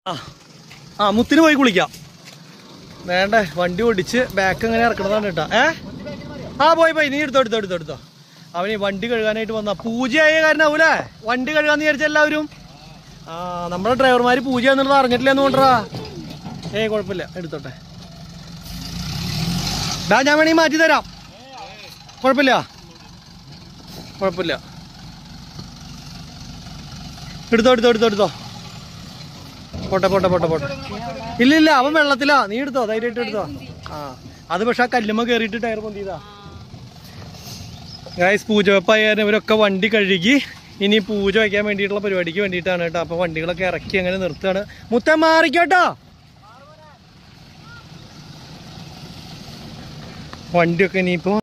ആ ആ മുത്തിന് പോയി കുളിക്കാം വേണ്ടേ വണ്ടി ഓടിച്ച് ബാക്ക് എങ്ങനെ ഇറക്കണതാണ് കേട്ടാ ഏ ആ പോയി പോയി നീ എടുത്തോ എടുത്തോ എടുത്തോ എടുത്തോ അവന് ഈ വണ്ടി കഴുകാനായിട്ട് വന്ന പൂജയായ കാരണാവൂലേ വണ്ടി കഴുകാന്ന് വിചാരിച്ച എല്ലാവരും ആ നമ്മുടെ ഡ്രൈവർമാര് പൂജ എന്നുള്ളത് അറിഞ്ഞിട്ടില്ല എന്ന് കൊണ്ടാ ഏയ് കുഴപ്പമില്ല എടുത്തോട്ടെ ഡാ ഞാൻ വേണമെങ്കിൽ മാറ്റി തരാം കുഴപ്പമില്ല കുഴപ്പമില്ല എടുത്തോ എടുത്തോ എടുത്തോ എടുത്തോ പോട്ടെ പോട്ടെ പോട്ടെ പോട്ടെ ഇല്ല ഇല്ല അവൻ വെള്ളത്തിലാ നീ എടുത്തോ ധൈര്യമായിട്ട് എടുത്തോ ആ അത് പക്ഷെ ആ കല്ലുമ്മ കയറിയിട്ട് ടയർ പൊന്തിയതാ ഗായ്സ് പൂജ വെപ്പായാലും ഇവരൊക്കെ വണ്ടി കഴുകി ഇനി പൂജ വയ്ക്കാൻ വേണ്ടിയിട്ടുള്ള പരിപാടിക്ക് വേണ്ടിയിട്ടാണ് കേട്ടോ അപ്പൊ വണ്ടികളൊക്കെ ഇറക്കി അങ്ങനെ നിർത്തുകയാണ് മുത്തം മാറിക്കോട്ടോ വണ്ടിയൊക്കെ ഇനിയിപ്പോ